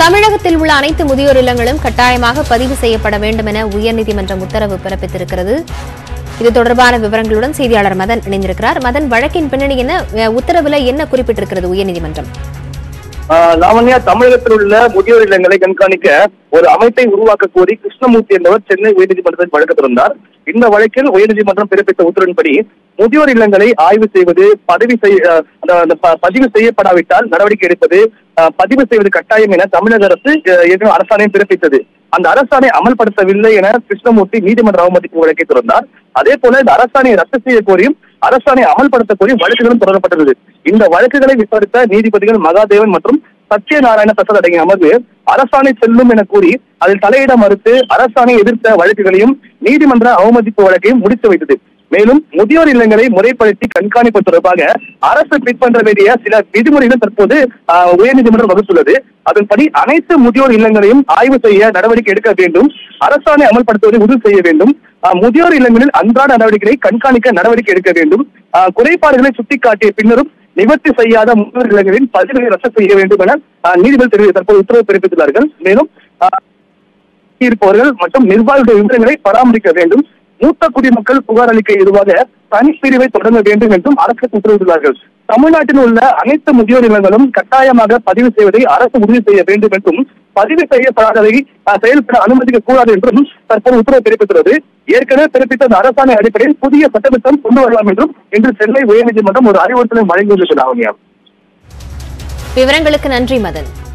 தமிழகத்தில் உள்ள அனைத்து முதியோர் இல்லங்களும் கட்டாயமாக பதிவு செய்யப்பட வேண்டும் என உயர்நீதிமன்றம் உத்தரவு பிறப்பித்திருக்கிறது இது தொடர்பான விவரங்களுடன் செய்தியாளர் மதன் இணைந்திருக்கிறார் மதன் வழக்கின் பின்னணி என்ன அஹ், உத்தரவுல என்ன குறிப்பிட்டிருக்கிறது உயர்நீதிமன்றம் ஆஹ் லாவண்யா தமிழகத்தில் உள்ள முதியோர் இல்லங்களை கண்காணிக்க ஒரு அமைப்பை உருவாக்க கோரி கிருஷ்ணமூர்த்தி என்பவர் சென்னை உயர்நீதிமன்றத்தில் வழக்கு தொடர்ந்தார் இந்த வழக்கில் உயர்நீதிமன்றம் பிறப்பித்த உத்தரவின்படி முதியோர் இல்லங்களை ஆய்வு செய்வது பதவி செய்ய ஆஹ் அந்த- அந்த ப- பதிவு செய்யப்படாவிட்டால் நடவடிக்கை எடுப்பது ஆஹ் பதிவு செய்வது கட்டாயம் என தமிழக அரசு ஆஹ் ஏற்கனவே அரசாணை பிறப்பித்தது அந்த அரசாணை அமல்படுத்தவில்லை என கிருஷ்ணமூர்த்தி நீதிமன்ற அவமதிப்பு வழக்கை தொடர்ந்தார் அதே போல இந்த அரசாணையை ரத்து செய்ய கோரியும் அரசாணை அமல்படுத்த கோரியும் வழக்குகளும் தொடரப்பட்டுள்ளது இந்த வழக்குகளை விசாரித்த நீதிபதிகள் மகாதேவன் மற்றும் சத்யநாராயண பிரசாத் அடங்கிய அமர்வு அரசாணை செல்லும் என கூறி அதில் தலையிட மறுத்து அரசாணை எதிர்த்த வழக்குகளையும் நீதிமன்ற அவமதிப்பு வழக்கையும் முடித்து வைத்தது மேலும் முதியோர் இல்லங்களை முறைப்படுத்தி கண்காணிப்பு தொடர்பாக அரசு பின்பற்ற வேண்டிய சில விதிமுறைகள் தற்போது ஆஹ், உயர்நீதிமன்றம் வகுத்துள்ளது அதன்படி அனைத்து முதியோர் இல்லங்களையும் ஆய்வு செய்ய நடவடிக்கை எடுக்க வேண்டும் அரசாணை அமல்படுத்துவதை உறுதி செய்ய வேண்டும் ஆஹ், முதியோர் இல்லங்களில் அன்றாட நடவடிக்கைகளை கண்காணிக்க நடவடிக்கை எடுக்க வேண்டும் ஆஹ், குறைபாடுகளை சுட்டிக்காட்டிய பின்னரும் நிவர்த்தி செய்யாத முதியோர் இல்லங்களின் பதிவுகளை ரத்து செய்ய வேண்டும் என ஆஹ், நீதிபதி தெரிவி தற்போது உத்தரவு பிறப்பித்துள்ளார்கள் மேலும் ஆஹ், இருப்பவர்கள் மற்றும் நிர்வாகிகளுடைய விவரங்களை பராமரிக்க வேண்டும் மூத்த குடிமக்கள் புகார் அளிக்க எதுவாக தனிப்பிரிவை தொடங்க வேண்டும் என்றும் அரசு உத்தரவிட்டுள்ளார்கள் தமிழ்நாட்டில் உள்ள அனைத்து முதியோர் இல்லங்களும் கட்டாயமாக பதிவு செய்வதை அரசு உறுதி செய்ய வேண்டும் என்றும் பதிவு செய்யப்படாததை அஹ், செயல்பட அனுமதிக்க கூடாது என்றும் தற்போது உத்தரவு பிறப்பித்துள்ளது ஏற்கனவே பிறப்பித்த அந்த அரசாணை அடிப்படையில் புதிய சட்டத்திட்டம் கொண்டு வரலாம் என்றும் இன்று சென்னை உயர்நீதிமன்றம் ஒரு அறிவுறுத்தலை வழங்கியுள்ளது லாவண்யா விவரங்களுக்கு நன்றி மதன்